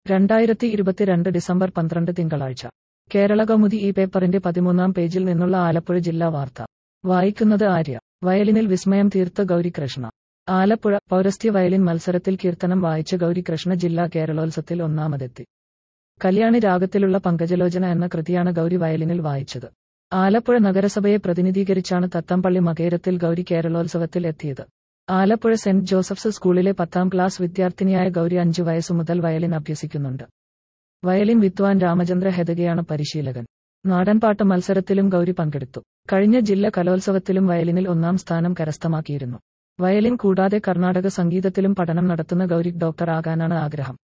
രണ്ടായിരത്തി ഇരുപത്തിരണ്ട് ഡിസംബർ പന്ത്രണ്ട് തിങ്കളാഴ്ച കേരള കൗമുദി ഈ പേപ്പറിന്റെ പതിമൂന്നാം പേജിൽ നിന്നുള്ള ആലപ്പുഴ ജില്ലാ വാർത്ത വായിക്കുന്നത് ആര്യ വയലിനിൽ വിസ്മയം തീർത്ത ഗൗരികൃഷ്ണ ആലപ്പുഴ പൗരസ്ത്യ വയലിൻ മത്സരത്തിൽ കീർത്തനം വായിച്ച ഗൗരികൃഷ്ണ ജില്ലാ കേരളോത്സവത്തിൽ ഒന്നാമതെത്തി കല്യാണി രാഗത്തിലുള്ള പങ്കജലോചന എന്ന കൃതിയാണ് ഗൗരി വയലിനിൽ വായിച്ചത് ആലപ്പുഴ നഗരസഭയെ പ്രതിനിധീകരിച്ചാണ് തത്തമ്പള്ളി മകേരത്തിൽ ഗൗരി കേരളോത്സവത്തിൽ എത്തിയത് ആലപ്പുഴ സെന്റ് ജോസഫ്സ് സ്കൂളിലെ പത്താം ക്ലാസ് വിദ്യാർത്ഥിനിയായ ഗൗരി അഞ്ചു വയസ്സു മുതൽ വയലിൻ അഭ്യസിക്കുന്നുണ്ട് വയലിൻ വിദ്വാൻ രാമചന്ദ്ര ഹെദകയാണ് പരിശീലകൻ നാടൻപാട്ട് മത്സരത്തിലും ഗൗരി പങ്കെടുത്തു കഴിഞ്ഞ ജില്ല കലോത്സവത്തിലും വയലിനിൽ ഒന്നാം സ്ഥാനം കരസ്ഥമാക്കിയിരുന്നു വയലിൻ കൂടാതെ കർണാടക സംഗീതത്തിലും പഠനം നടത്തുന്ന ഗൗരിക് ഡോക്ടർ ആകാനാണ് ആഗ്രഹം